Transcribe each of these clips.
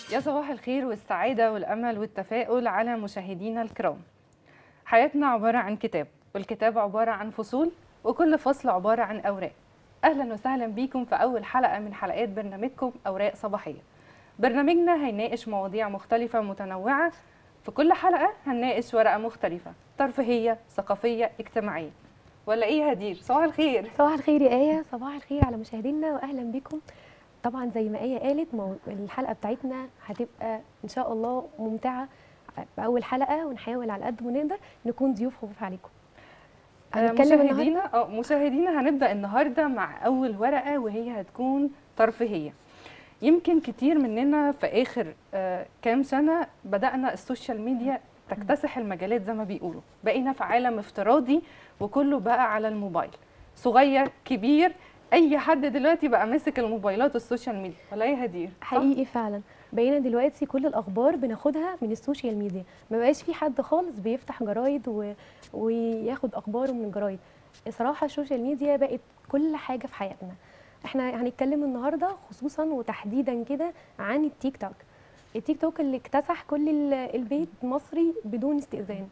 يا صباح الخير والسعادة والأمل والتفاؤل على مشاهدينا الكرام حياتنا عبارة عن كتاب والكتاب عبارة عن فصول وكل فصل عبارة عن أوراق أهلا وسهلا بيكم في أول حلقة من حلقات برنامجكم أوراق صباحية برنامجنا هيناقش مواضيع مختلفة متنوعة في كل حلقة هنناقش ورقة مختلفة ترفيهية ثقافية اجتماعية ولا إيه يا هدير صباح الخير صباح الخير يا آية صباح الخير على مشاهدينا وأهلا بكم طبعا زي ما آية قالت مو- الحلقة بتاعتنا هتبقى إن شاء الله ممتعة بأول حلقة ونحاول على قد ما نقدر نكون ضيوف خفيف عليكم آه، هنتكلم النهاردة مشاهدينا اه مشاهدينا هنبدا النهارده مع اول ورقه وهي هتكون ترفيهيه يمكن كتير مننا في اخر آه، كام سنه بدانا السوشيال ميديا تكتسح المجالات زي ما بيقولوا بقينا في عالم افتراضي وكله بقى على الموبايل صغير كبير اي حد دلوقتي بقى ماسك الموبايلات والسوشيال ميديا ولا ايه يا هدير صح؟ حقيقي فعلا بقينا دلوقتي كل الأخبار بناخدها من السوشيال ميديا ما بقاش في حد خالص بيفتح جرايد و... وياخد أخباره من الجرايد صراحة السوشيال ميديا بقت كل حاجة في حياتنا احنا هنتكلم النهارده خصوصا وتحديدا كده عن التيك توك التيك توك اللي اكتسح كل ال- البيت المصري بدون استئذان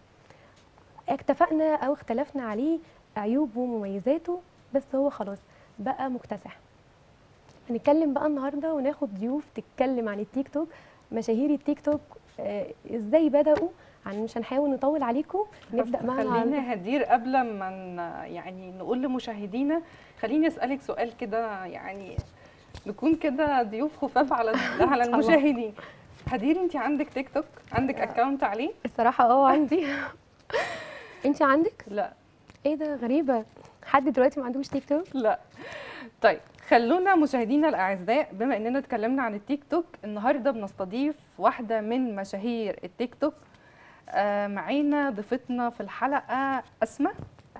اتفقنا او اختلفنا عليه عيوبه ومميزاته بس هو خلاص بقى مكتسح هنتكلم بقى النهارده وناخد ضيوف تتكلم عن التيك توك مشاهير التيك توك آه، ازاي بداوا عن مش هنحاول نطول عليكم نبدا بس معانا خلينا هدير قبل ما ن- يعني نقول لمشاهدينا خليني اسالك سؤال كده يعني نكون كده ضيوف خفاف على على الله. المشاهدين هدير انت عندك تيك توك عندك اكونت عليه الصراحه اه عندي انت عندك لا ايه ده غريبه حد دلوقتي ما عندوش تيك توك لا طيب خلونا مشاهدينا الاعزاء بما اننا اتكلمنا عن التيك توك النهارده بنستضيف واحده من مشاهير التيك توك آه معانا ضيفتنا في الحلقه اسماء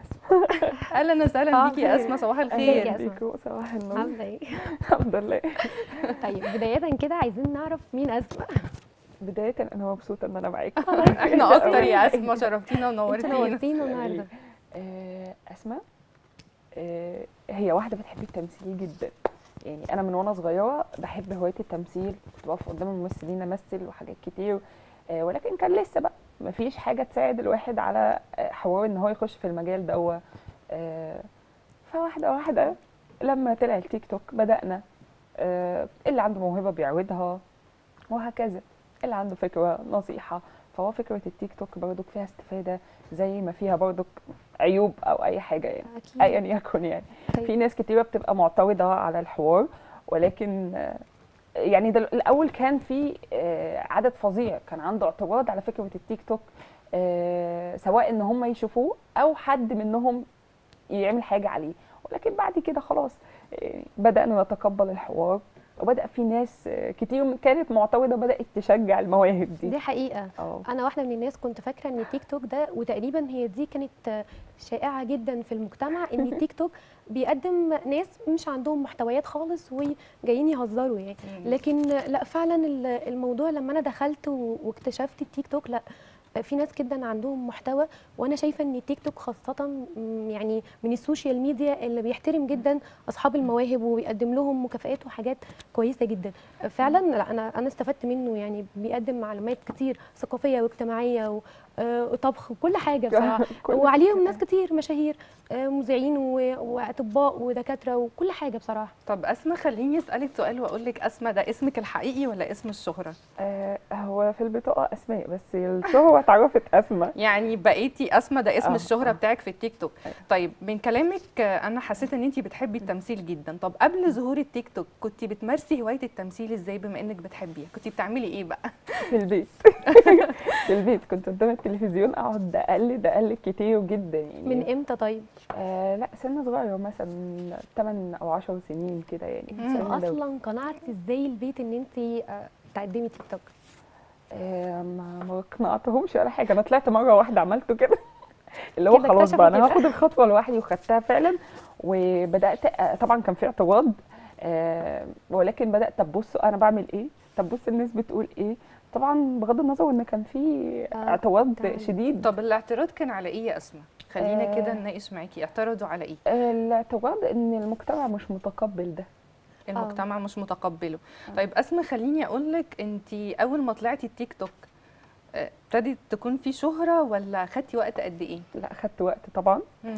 اهلا وسهلا بيكي يا اسماء صباح أهلا الخير يا أسماء. بيكو صباح النور عامله ايه الحمد لله طيب بدايه كده عايزين نعرف مين اسماء بداية أنا مبسوطة إن أنا معاكم احنا اكتر يا اسماء شرفتينا انت ونورتينا نورتينا النهارده آه، أسماء آه، هي واحدة بتحب التمثيل جدا يعني أنا من وأنا صغيرة بحب هواية التمثيل كنت بقف قدام الممثلين أمثل وحاجات كتير آه، ولكن كان لسه بقى مفيش حاجة تساعد الواحد على آه، حوار إن هو يخش في المجال ده فواحدة واحدة لما طلع التيك توك بدأنا آه، اللي عنده موهبة بيعرضها وهكذا اللي عنده فكرة نصيحة فهو فكرة التيك توك برضك فيها استفادة زي ما فيها برضك عيوب أو أي حاجة يعني اكيد أيا يكن يعني طيب. في ناس كتيرة بتبقى معترضة على الحوار ولكن آه، يعني دل... الأول كان في آه، عدد فظيع كان عنده اعتراض على فكرة التيك توك آه، سواء إن هم يشوفوه أو حد منهم يعمل حاجة عليه ولكن بعد كده خلاص آه، بدأنا نتقبل الحوار وبدأ في ناس آه، كتير كانت معترضة بدأت تشجع المواهب دي دي حقيقه اه انا واحده من الناس كنت فاكره ان التيك توك ده وتقريبا هي دي كانت آه، شائعه جدا في المجتمع ان التيك توك بيقدم ناس مش عندهم محتويات خالص وجايين يهزروا يعني لكن لا فعلا ال- الموضوع لما انا دخلت و- واكتشفت التيك توك لا في ناس جدا عندهم محتوى وانا شايفه ان التيك توك خاصه م، يعني من السوشيال ميديا اللي بيحترم جدا اصحاب المواهب وبيقدم لهم مكافآت وحاجات كويسه جدا فعلا لا انا انا استفدت منه يعني بيقدم معلومات كتير ثقافيه واجتماعيه و- آه، وطبخ وكل حاجه بصراحه كل وعليهم ناس كتير مشاهير آه، مذيعين و- واطباء ودكاتره وكل حاجه بصراحه طب اسماء خليني اسالك سؤال واقول لك اسماء ده اسمك الحقيقي ولا اسم الشهره آه، هو في البطاقة أسماء بس الشهرة اتعرفت أسماء يعني بقيتي اسماء ده اسم آه، الشهرة آه. بتاعك في التيك توك أيوة. طيب من كلامك آه، انا حسيت ان انت بتحبي التمثيل جدا طب قبل ظهور التيك توك كنت بتمارسي هواية التمثيل ازاي بما انك بتحبيها كنت بتعملي ايه بقى في البيت في البيت كنت قدام التلفزيون أقعد أقلد أقلد كتير جدا يعني من امتى طيب آه لا سن صغير مثلا 8 أو 10 سنين كده يعني مم. السن ده. اصلا قنعتي ازاي البيت ان انت تقدمي تيك توك آه ما ما اقنعتهمش ولا حاجة أنا طلعت مرة واحدة عملته كده اللي هو كده خلاص اكتشفوا بقى أنا كده. هاخد الخطوة لوحدي وخدتها فعلا وبدأت آه، طبعا كان في اعتراض آه ولكن بدأت طب بصوا أنا بعمل إيه طب بص الناس بتقول إيه طبعا بغض النظر ان كان في آه، اعتراض طبعاً. شديد طب الاعتراض كان على ايه يا اسماء خلينا آه. كده نناقش معاكي اعترضوا على ايه الاعتراض ان المجتمع مش متقبل ده المجتمع مش متقبله طيب اسماء خليني اقول لك انت اول ما طلعتي التيك توك آه، ابتدت تكون في شهره ولا خدتي وقت قد ايه لا خدت وقت طبعا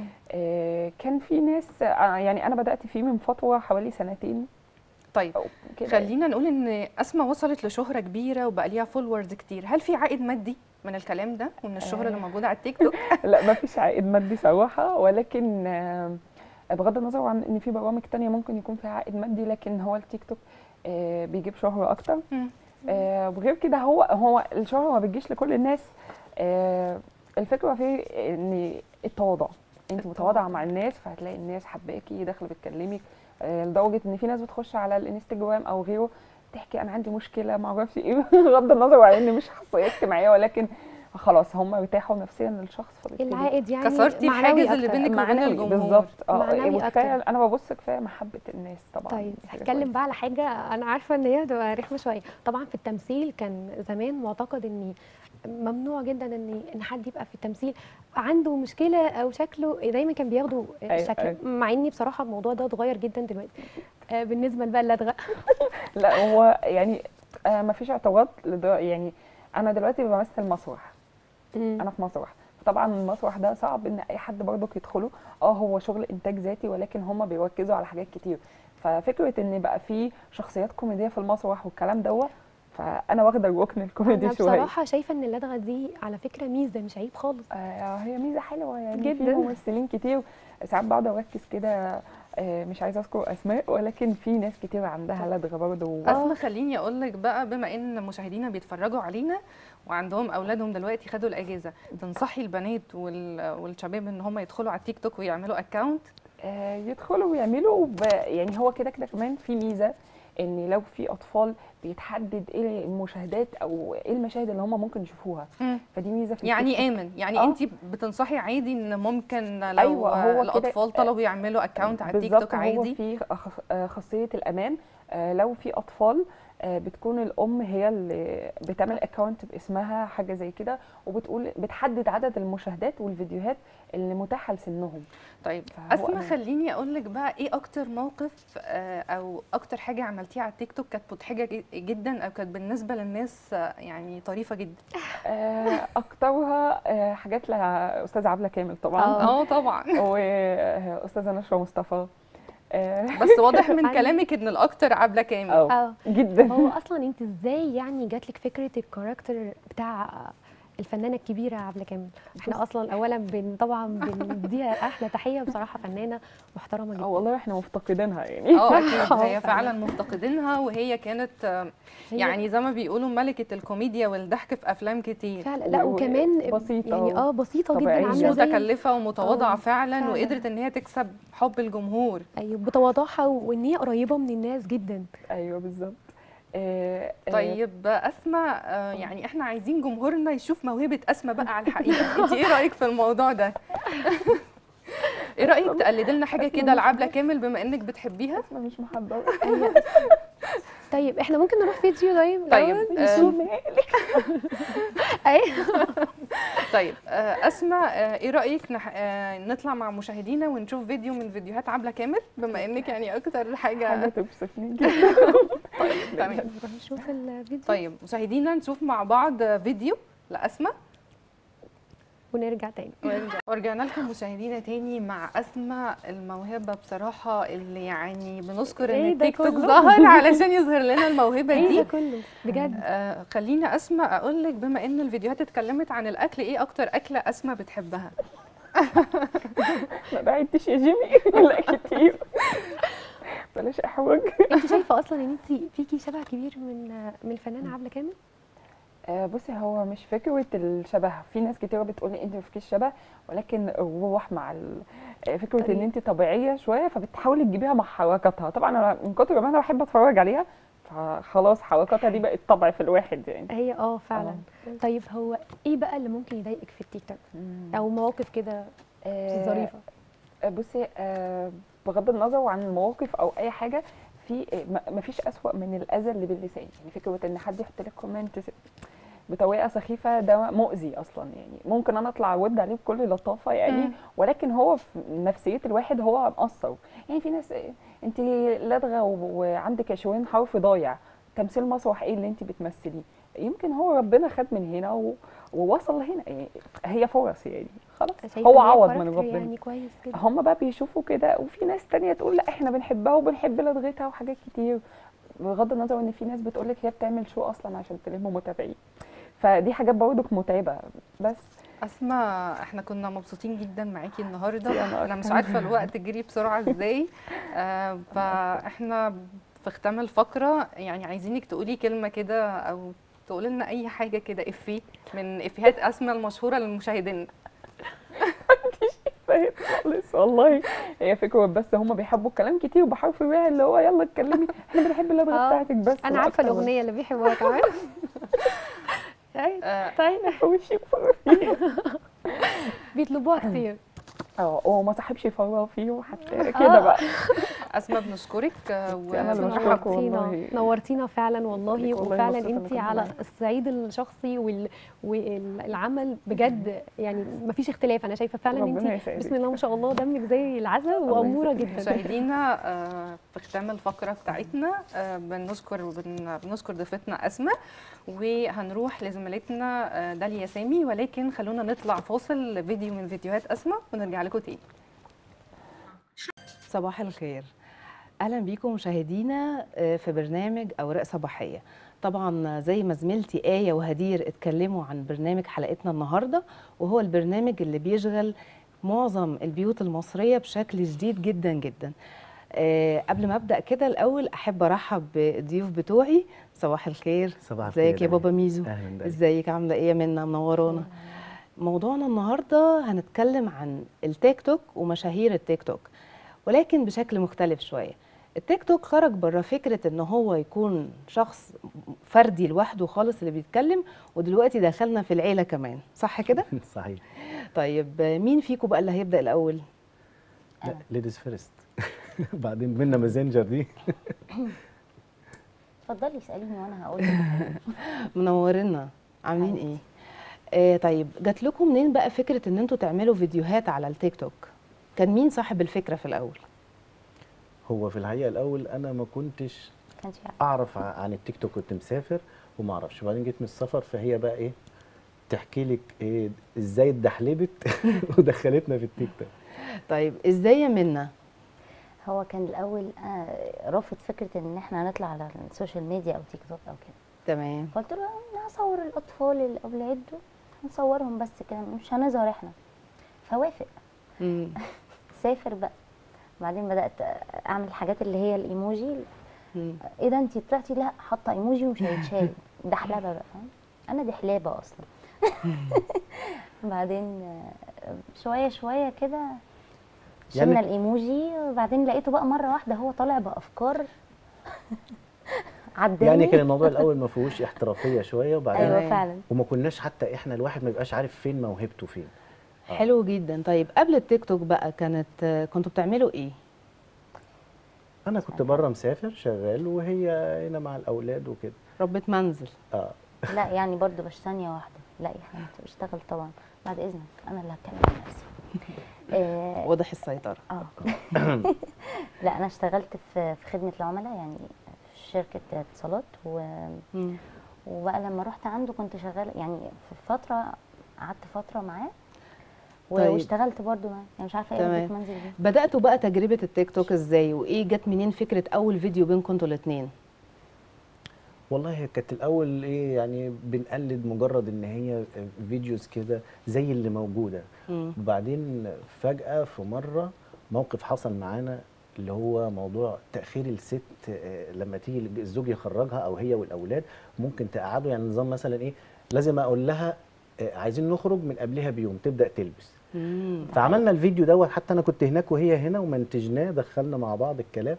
آه، كان في ناس آه، يعني انا بدات فيه من فتره حوالي سنتين طيب او كده خلينا نقول ان اسماء وصلت لشهره كبيره وبقى ليها فولورز كتير هل في عائد مادي من الكلام ده ومن الشهره اللي آه. موجوده على التيك توك لا ما فيش عائد مادي صراحه ولكن آه، بغض النظر عن ان في برامج تانية ممكن يكون فيها عائد مادي لكن هو التيك توك آه، بيجيب شهرة اكتر مم. آه، وغير كده هو هو الشهرة ما بتجيش لكل الناس آه، الفكرة في ان التواضع انت متواضعة مع الناس فهتلاقي الناس حباكي داخله بتكلمك آه، لدرجة ان في ناس بتخش على الانستجرام او غيره تحكي انا عندي مشكلة ما اعرفش ايه بغض النظر عن ان مش شخصية اجتماعية ولكن خلاص هم ارتاحوا نفسيا للشخص فبالتالي العائد يعني كسرتي معنوي الحاجز اللي أكتر. بينك وبين معنوي الجمهور بالظبط اه معنوي وكفايه أكتر. انا ببص كفايه محبه الناس طبعا طيب دي حاجة هتكلم كويسة. بقى على حاجه انا عارفه ان هي هتبقى رخمه شويه طبعا في التمثيل كان زمان معتقد ان ممنوع جدا ان ان حد يبقى في التمثيل عنده مشكله او شكله دايما كان بياخدوا أيوة، شكل أيوة. مع اني بصراحه الموضوع ده اتغير جدا دلوقتي آه، بالنسبه بقى اللدغه لا هو يعني آه ما فيش اعتراض لدر- يعني انا دلوقتي بمثل مسرح انا في مسرح طبعا المسرح ده صعب ان اي حد برضك يدخله اه هو شغل انتاج ذاتي ولكن هم بيركزوا على حاجات كتير ففكره ان بقى في شخصيات كوميديه في المسرح والكلام دوت فانا واخده الركن الكوميدي انا شويه بصراحه شايفه ان اللدغه دي على فكره ميزه مش عيب خالص آه هي ميزه حلوه يعني جداً. في ممثلين كتير ساعات بقعد اركز كده آه مش عايزه اذكر اسماء ولكن في ناس كتير عندها لدغه برضه اسماء خليني اقول لك بقى بما ان مشاهدينا بيتفرجوا علينا وعندهم اولادهم دلوقتي خدوا الاجازه تنصحي البنات وال- والشباب ان هم يدخلوا على التيك توك ويعملوا اكونت آه، يدخلوا ويعملوا ب... يعني هو كده كده كمان في ميزه ان لو في اطفال بيتحدد ايه المشاهدات او ايه المشاهد اللي هم ممكن يشوفوها فدي ميزه في يعني التيك توك. امن يعني آه. انت بتنصحي عادي ان ممكن لو أيوة، هو كده- الاطفال طلبوا يعملوا اكونت على التيك بالظبط توك هو عادي في خ- آه، خاصيه الامان آه، لو في اطفال آه، بتكون الام هي اللي بتعمل اكونت باسمها حاجه زي كده وبتقول بتحدد عدد المشاهدات والفيديوهات اللي متاحه لسنهم طيب فهو اسماء أمان. خليني اقول لك بقى ايه اكتر موقف آه، او اكتر حاجه عملتيها على التيك توك كانت مضحكه جي- جدا او كانت بالنسبه للناس آه، يعني طريفه جدا آه، اكترها آه، حاجات لاستاذه عبله كامل طبعا اه طبعا واستاذه نشوى مصطفى آه، بس واضح من عندي- كلامك ان الاكتر عابله كامل اه اه جدا هو اصلا انت ازاي يعني جات لك فكره الكاركتر بتاع الفنانه الكبيره عبله كامل احنا اصلا اولا بن طبعا بنديها احلى تحيه بصراحه فنانه محترمه جدا اه والله احنا مفتقدينها يعني اه اكيد آه، هي فعلا. فعلا مفتقدينها وهي كانت آه، هي يعني زي ما بيقولوا ملكه الكوميديا والضحك في افلام كتير فعلا لا و- وكمان بسيطة يعني اه بسيطه جدا طبيعية. عامله زي متكلفه ومتواضعه آه، فعلا فعلا. وقدرت ان هي تكسب حب الجمهور ايوه بتواضعها وان هي قريبه من الناس جدا ايوه بالظبط آه، آه، طيب اسماء آه، يعني احنا عايزين جمهورنا يشوف موهبه اسماء بقى على الحقيقه انت ايه رايك في الموضوع ده ايه رايك تقلدي لنا حاجه كده لعبله كامل بما انك بتحبيها اسمها مش محضره طيب احنا ممكن نروح فيديو طيب طيب الأول؟ آه، نشوف اي طيب آه، اسماء آه، ايه رايك نح... آه، نطلع مع مشاهدينا ونشوف فيديو من فيديوهات عبله كامل بما انك يعني اكتر حاجه حاجه تبسطني جدا تمام نروح نشوف الفيديو طيب مشاهدينا نشوف مع بعض فيديو لاسماء ونرجع تاني ورجع- ورجعنا لكم مشاهدينا تاني مع اسماء الموهبه بصراحه اللي يعني بنذكر ان إيه ده التيك توك كله؟ ظهر علشان يظهر لنا الموهبه ايه دي ده كله بجد آه خلينا اسماء اقول لك بما ان الفيديوهات اتكلمت عن الاكل ايه اكتر اكله اسماء بتحبها ما بعدتش يا جيمي لا كتير بلاش احوج انت شايفه اصلا ان انت فيكي شبه كبير من من الفنانه عبله كامل آه، بصي هو مش فكره الشبه في ناس كتير بتقول لي انت ما فيكيش شبه ولكن الروح مع ال- آه، فكره ان طيب. انت طبيعيه شويه فبتحاولي تجيبيها مع حركاتها طبعا انا من كتر ما انا بحب اتفرج عليها فخلاص حركاتها دي بقت طبع في الواحد يعني هي اه فعلا طيب هو ايه بقى اللي ممكن يضايقك في التيك توك او مواقف كده آه، ظريفه آه، بصي آه، بغض النظر عن المواقف او اي حاجه في ما فيش اسوأ من الاذى اللي باللسان يعني فكره ان حد يحط لك كومنت بطريقه سخيفه ده مؤذي اصلا يعني ممكن انا اطلع اود عليه بكل لطافه يعني مم. ولكن هو في نفسيه الواحد هو مقصر يعني في ناس انت لدغه و- وعندك 20 حرف ضايع تمثيل مسرح ايه اللي انت بتمثليه يمكن هو ربنا خد من هنا و... ووصل لهنا يعني هي فرص يعني خلاص شايفة هو إن هي عوض من كاركتر ربنا يعني كويس جدا هم بقى بيشوفوا كده وفي ناس تانية تقول لا احنا بنحبها وبنحب لدغتها وحاجات كتير بغض النظر ان في ناس بتقول لك هي بتعمل شو اصلا عشان تلم متابعين فدي حاجات برضك متعبه بس اسماء احنا كنا مبسوطين جدا معاكي النهارده أنا انا مش أكتر. عارفه الوقت جري بسرعه ازاي آه فاحنا في ختام الفقره يعني عايزينك تقولي كلمه كده او تقولي لنا اي حاجه كده افيه من افيهات اسماء المشهوره للمشاهدين فاهم خالص والله هي فكره بس هم بيحبوا الكلام كتير بحرف الواحد اللي هو يلا اتكلمي احنا بنحب اللدغه آه. بتاعتك بس انا لا عارفه أكتر من الاغنيه اللي بيحبوها كمان أيوة. آه طيب في وشي وفرفيه بيطلبوها كتير اه هو ما صاحبش يفرغ فيه حتى كده بقى اسماء بنشكرك آه، أنا اللي ونرحب بشكرك. نورتينا والله. نورتينا فعلا والله والله وفعلا مبسوطة إني انت كنت على معاك. الصعيد الشخصي وال... والعمل بجد يعني مفيش اختلاف انا شايفه فعلا ان ربنا انت يسعدك. بسم الله ما شاء الله دمك زي العسل واموره جدا مشاهدينا آه، في ختام الفقرة بتاعتنا آه، بنشكر بن- بنشكر ضيفتنا أسماء وهنروح لزميلتنا آه، داليا سامي ولكن خلونا نطلع فاصل فيديو من فيديوهات أسماء ونرجع لكم تاني صباح الخير اهلا بيكم مشاهدينا آه، في برنامج اوراق صباحيه طبعا زي ما زميلتي ايه وهدير اتكلموا عن برنامج حلقتنا النهارده وهو البرنامج اللي بيشغل معظم البيوت المصريه بشكل جديد جدا جدا آه، قبل ما ابدا كده الاول احب ارحب بالضيوف بتوعي صباح الخير صباح الخير ازيك يا بابا ميزو اهلا بك ازيك عامله ايه يا منى منورانا موضوعنا النهارده هنتكلم عن التيك توك ومشاهير التيك توك ولكن بشكل مختلف شويه التيك توك خرج بره فكره ان هو يكون شخص فردي لوحده خالص اللي بيتكلم ودلوقتي دخلنا في العيله كمان صح كده صحيح طيب مين فيكم بقى اللي هيبدا الاول ليديز فيرست بعدين منا مازنجر دي اتفضلي اساليني وانا هقول منورنا عاملين ايه آه طيب جات لكم منين بقى فكره ان انتوا تعملوا فيديوهات على التيك توك كان مين صاحب الفكره في الاول هو في الحقيقه الاول انا ما كنتش كانش في اعرف ع- عن التيك توك كنت مسافر وما اعرفش وبعدين جيت من السفر فهي بقى ايه تحكي لك ايه ازاي اتدحلبت ودخلتنا في التيك توك طيب ازاي يا منى هو كان الاول آه، رافض فكره ان احنا نطلع على السوشيال ميديا او تيك توك او كده تمام فقلت له انا هصور الاطفال الاولاد دول هنصورهم بس كده مش هنظهر احنا فوافق مم. سافر بقى بعدين بدات اعمل الحاجات اللي هي الايموجي مم. ايه ده انت طلعتي لا حاطه ايموجي ومش هيتشال دحلبه بقى فاهم انا دحلابه اصلا بعدين آه، شويه شويه كده شلنا يعني- الايموجي وبعدين لقيته بقى مره واحده هو طالع بافكار عداني يعني كان الموضوع الاول ما فيهوش احترافيه شويه وبعدين ايوه تمام. فعلا وما كناش حتى احنا الواحد ما يبقاش عارف فين موهبته فين آه. حلو جدا طيب قبل التيك توك بقى كانت كنتوا بتعملوا ايه انا كنت بره مسافر شغال وهي هنا مع الاولاد وكده ربة منزل اه لا يعني برضو مش ثانيه واحده لا يا حبيبتي بشتغل طبعا بعد اذنك انا اللي هتكلم عن نفسي آه، واضح السيطرة اه لا انا اشتغلت في في خدمه العملاء يعني في شركه اتصالات و... مم. وبقى لما رحت عنده كنت شغاله يعني في فتره قعدت فتره معاه و- طيب. واشتغلت برضو معاه يعني مش عارفه ايه تمام. ربة منزل دي بدأتوا بقى تجربة التيك توك ازاي وايه جت منين فكرة اول فيديو بينكم انتوا الاتنين والله هي كانت الاول ايه يعني بنقلد مجرد ان هي فيديوز كده زي اللي موجوده مم. وبعدين فجاه في مره موقف حصل معانا اللي هو موضوع تاخير الست آه، لما تيجي الزوج يخرجها او هي والاولاد ممكن تقعدوا يعني نظام مثلا ايه لازم اقول لها آه، عايزين نخرج من قبلها بيوم تبدا تلبس مم. فعملنا الفيديو دوت حتى انا كنت هناك وهي هنا ومنتجناه دخلنا مع بعض الكلام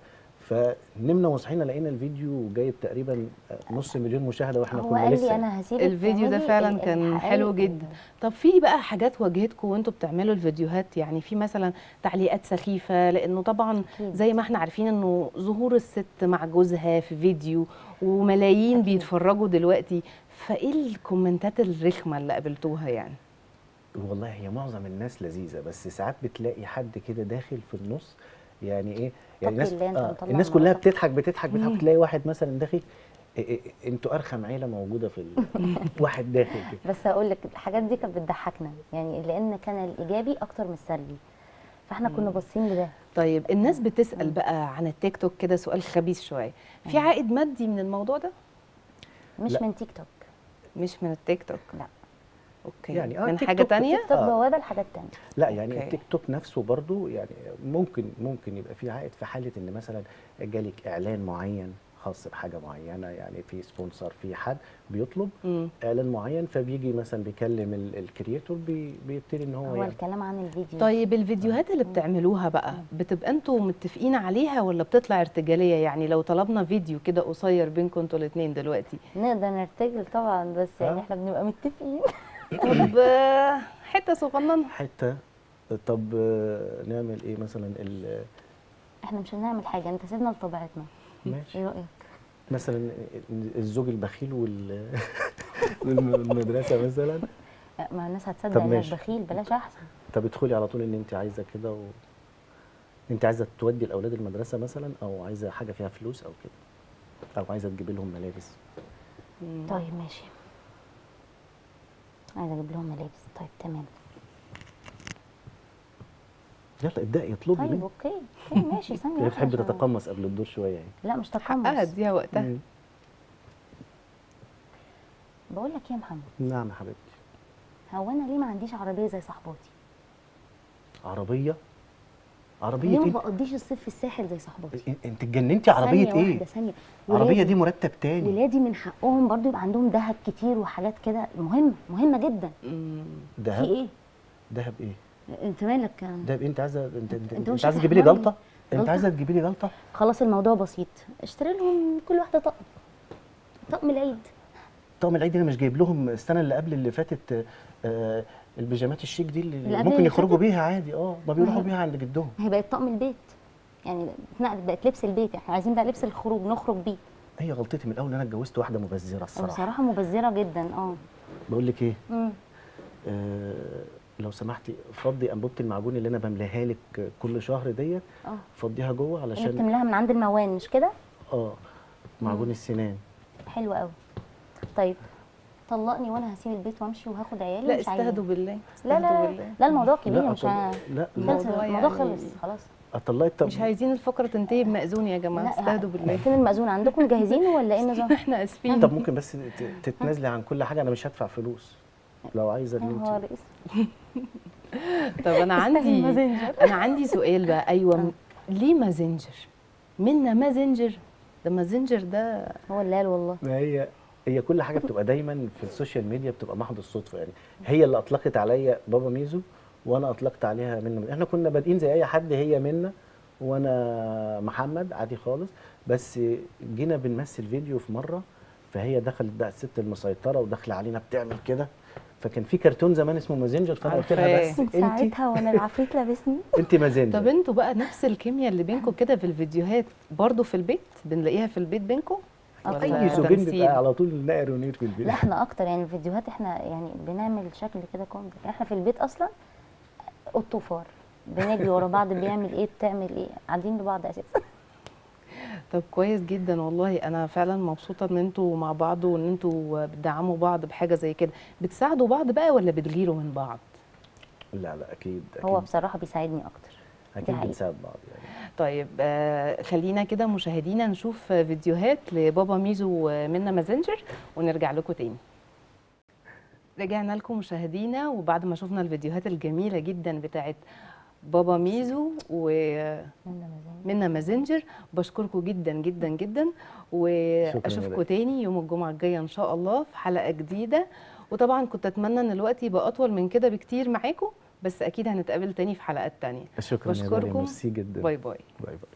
فنمنا وصحينا لقينا الفيديو جايب تقريبا نص مليون مشاهده واحنا هو كنا قال لي لسه انا هسيبك الفيديو ده تعملي فعلا ال- كان الحقائق حلو جدا طب في بقى حاجات واجهتكم وانتوا بتعملوا الفيديوهات يعني في مثلا تعليقات سخيفه لانه طبعا أكيد. زي ما احنا عارفين انه ظهور الست مع جوزها في فيديو وملايين بيتفرجوا دلوقتي فايه الكومنتات الرخمه اللي قابلتوها يعني والله هي معظم الناس لذيذه بس ساعات بتلاقي حد كده داخل في النص يعني ايه يعني اتقي الناس الله، أنت آه مطلع الناس كلها مراتك. بتضحك بتضحك بتضحك تلاقي واحد مثلا داخل إيه إيه انتوا ارخم عيله موجوده في ال... واحد داخل كده بس هقول لك الحاجات دي كانت بتضحكنا يعني لان كان الايجابي اكتر من السلبي فاحنا كنا باصين لده طيب الناس بتسال بقى عن التيك توك كده سؤال خبيث شويه في عائد مادي من الموضوع ده مش لا. من تيك توك مش من التيك توك لا اوكي يعني يعني آه، من تيك حاجه توك- تانية تيك توك آه. بوابه لحاجات تانية لا يعني أوكي. التيك توك نفسه برضو يعني ممكن ممكن يبقى فيه عائد في حاله ان مثلا جالك اعلان معين خاص بحاجه معينه يعني في سبونسر في حد بيطلب مم. اعلان معين فبيجي مثلا بيكلم ال- الكرياتور بي بيبتدي ان هو هو يعني الكلام عن الفيديو طيب الفيديوهات اللي بتعملوها بقى بتبقى انتوا متفقين عليها ولا بتطلع ارتجاليه يعني لو طلبنا فيديو كده قصير بينكم انتوا الاثنين دلوقتي نقدر نرتجل طبعا بس يعني آه. احنا بنبقى متفقين طب آه، حته صغننه حته طب آه، نعمل ايه مثلا ال- احنا مش هنعمل حاجه انت سيبنا لطبيعتنا ماشي ايه رايك مثلا الزوج البخيل وال والمدرسه مثلا لا، ما الناس هتصدق طب انك ماشي. بخيل بلاش احسن طب ادخلي على طول ان انت عايزه كده و... انت عايزه تودي الاولاد المدرسه مثلا او عايزه حاجه فيها فلوس او كده او عايزه تجيبي لهم ملابس طيب ماشي عايزه اجيب لهم ملابس طيب تمام يلا ابدأي اطلبي طيب مني. اوكي اوكي ماشي ثانيه هي واحدة بتحب عشان- تتقمص قبل الدور شويه يعني لا مش حقها تقمص اديها وقتها مم. بقول لك ايه يا محمد نعم يا حبيبتي هو انا ليه ما عنديش عربيه زي صاحباتي عربيه ليه عربيه ما ايه بقضيش الصيف في الساحل زي صاحباتي إن- انت اتجننتي عربيه ثانية ايه واحدة ثانية عربيه ولادي- دي مرتب تاني ولادي من حقهم برضو يبقى عندهم ذهب كتير وحاجات كده مهمة مهمة جدا مم. في دهب ايه؟ دهب ايه انت مالك دهب إيه؟ انت عايزه انت انت, أنت انت, مش عايزه فاتح تجيبي لي دماغي. جلطه انت جلطة؟ عايزه تجيبي لي جلطه خلاص الموضوع بسيط اشتري لهم كل واحدة طقم طقم العيد طقم العيد انا مش جايب لهم السنه اللي قبل اللي فاتت آه البيجامات الشيك دي اللي, اللي قبل ممكن اللي يخرجوا فاتت؟ بيها عادي اه ما بيروحوا هي- بيها عند جدهم هي بقت طقم البيت يعني اتنقلت بقت لبس البيت احنا عايزين بقى لبس الخروج نخرج بيه هي غلطتي من الاول ان انا اتجوزت واحده مبذره الصراحه بصراحة مبذرة جدا اه بقول لك ايه مم. آه لو سمحتي فضي انبوبه المعجون اللي انا بملاها لك كل شهر ديت اه فضيها جوه اللي علشان بتملاها من عند الموان مش كده؟ اه معجون السنان حلو قوي طيب طلقني وانا هسيب البيت وامشي وهاخد عيالي لا مش عايزة. استهدوا بالله لا استهدوا لا بالله لا الموضوع كبير لا مش أطل... ه... لا خلص الموضوع الموضوع يعني- خلص خلاص اطلقت طب مش عايزين الفقره تنتهي بمأذون يا جماعه استهدوا بالله فين المأذون عندكم جاهزين ولا ايه النظام؟ احنا اسفين طب ممكن بس ت- تتنازلي عن كل حاجه انا مش هدفع فلوس لو عايزه يا ان نهار انت اسود طب انا عندي مازنجر. انا عندي سؤال بقى ايوه م- ليه مازنجر منا مازنجر ده مازنجر ده هو اللي قال والله ما هي هي كل حاجه بتبقى دايما في السوشيال ميديا بتبقى محض الصدفه يعني هي اللي اطلقت عليا بابا ميزو وانا اطلقت عليها منى احنا كنا بادئين زي اي حد هي منى وانا محمد عادي خالص بس جينا بنمثل فيديو في مره فهي دخلت بقى الست المسيطره وداخله علينا بتعمل كده فكان في كرتون زمان اسمه مازنجر فانا قلت لها عارفاه. بس انت ساعتها وانا العفريت لابسني انت مازنجر طب انتوا بقى نفس الكيمياء اللي بينكم كده في الفيديوهات برضو في البيت بنلاقيها في البيت بينكم أكتر. اي زوجين بيبقى على طول نقر ونير في البيت لا احنا اكتر يعني الفيديوهات احنا يعني بنعمل شكل كده كوميدي احنا في البيت اصلا قط وفار بنجري ورا بعض بيعمل ايه بتعمل ايه قاعدين لبعض اساسا طب كويس جدا والله انا فعلا مبسوطه ان انتوا مع بعض وان انتوا بتدعموا بعض بحاجه زي كده بتساعدوا بعض بقى ولا بتغيروا من بعض لا لا اكيد هو اكيد بصراحه بيساعدني اكتر اكيد حقيقة. بنساعد بعض يعني طيب آه خلينا كده مشاهدينا نشوف فيديوهات لبابا ميزو ومنى مازنجر ونرجع لكم تاني رجعنا لكم مشاهدينا وبعد ما شفنا الفيديوهات الجميله جدا بتاعت بابا ميزو ومنى مازنجر بشكركم جدا جدا جدا واشوفكم لك. تاني يوم الجمعه الجايه ان شاء الله في حلقه جديده وطبعا كنت اتمنى ان الوقت يبقى اطول من كده بكتير معاكم بس اكيد هنتقابل تاني في حلقات تانية شكرا يا داليا بشكركم. ميرسي جدا باي باي باي باي